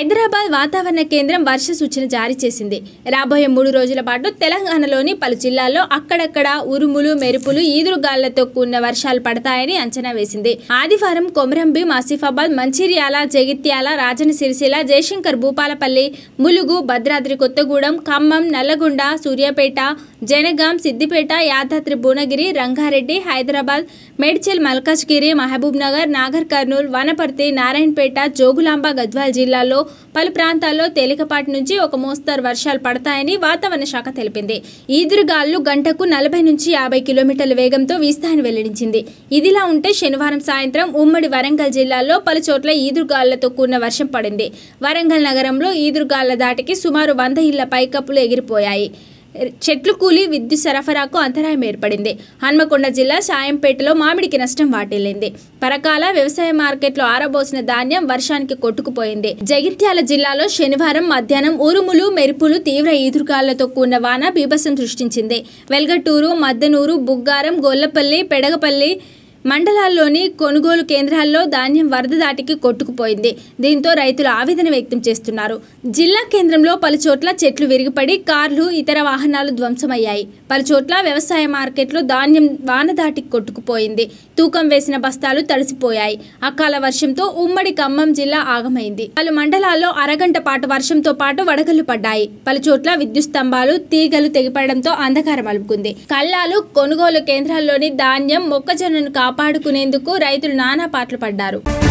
హైదరాబాద్ వాతావరణ కేంద్రం వర్ష సూచన జారీ చేసింది రాబోయే మూడు రోజుల పాటు తెలంగాణలోని పలు జిల్లాల్లో అక్కడక్కడ ఉరుములు మెరుపులు ఈదురుగాళ్లతో కూడిన వర్షాలు పడతాయని అంచనా వేసింది ఆదివారం కొమరంభీం ఆసిఫాబాద్ మంచిర్యాల జగిత్యాల రాజన సిరిసిల్ల జయశంకర్ భూపాలపల్లి ములుగు భద్రాద్రి కొత్తగూడెం ఖమ్మం నల్లగొండ సూర్యాపేట జనగాం సిద్దిపేట యాదాద్రి భువనగిరి రంగారెడ్డి హైదరాబాద్ మేడ్చల్ మల్కాజ్గిరి మహబూబ్ నగర్ నాగర్ కర్నూల్ వనపర్తి నారాయణపేట జోగులాంబ గద్వాల్ జిల్లాల్లో పలు ప్రాంతాల్లో తేలికపాటి నుంచి ఒక మోస్తరు వర్షాలు పడతాయని వాతావరణ శాఖ తెలిపింది ఈదురుగాలు గంటకు నలభై నుంచి యాభై కిలోమీటర్ల వేగంతో వీస్తాయని వెల్లడించింది ఇదిలా ఉంటే శనివారం సాయంత్రం ఉమ్మడి వరంగల్ జిల్లాలో పలు చోట్ల ఈదురుగాళ్లతో కూడిన వర్షం పడింది వరంగల్ నగరంలో ఈదురుగాళ్ల దాటికి సుమారు వంద ఇళ్ల పైకప్పులు ఎగిరిపోయాయి చెట్లు కూలి విద్యుత్ సరఫరాకు అంతరాయం ఏర్పడింది హన్మకొండ జిల్లా సాయంపేటలో మామిడికి నష్టం వాటిల్లింది పరకాల వ్యవసాయ మార్కెట్లో ఆరబోసిన ధాన్యం వర్షానికి కొట్టుకుపోయింది జగిత్యాల జిల్లాలో శనివారం మధ్యాహ్నం ఉరుములు మెరుపులు తీవ్ర ఈదురుగాలతో కూడిన వాన బీభత్సం సృష్టించింది వెల్గటూరు మద్దనూరు బుగ్గారం గొల్లపల్లి పెడగపల్లి మండలాల్లోని కొనుగోలు కేంద్రాల్లో ధాన్యం వరద దాటికి కొట్టుకుపోయింది దీంతో రైతులు ఆవేదన వ్యక్తం చేస్తున్నారు జిల్లా కేంద్రంలో పలు చోట్ల చెట్లు విరిగిపడి కార్లు ఇతర వాహనాలు ధ్వంసమయ్యాయి పలు చోట్ల వ్యవసాయ మార్కెట్లో ధాన్యం వాన దాటికి కొట్టుకుపోయింది తూకం వేసిన బస్తాలు తడిసిపోయాయి అకాల వర్షంతో ఉమ్మడి ఖమ్మం జిల్లా ఆగమైంది పలు మండలాల్లో అరగంట పాటు వర్షంతో పాటు వడగళ్లు పడ్డాయి పలు చోట్ల విద్యుత్ స్తంభాలు తీగలు తెగిపడడంతో అంధకారం అలుపుకుంది కళ్ళాలు కొనుగోలు కేంద్రాల్లోని ధాన్యం మొక్కజొన్నను కాపాడుకునేందుకు రైతులు నానా పాటలు పడ్డారు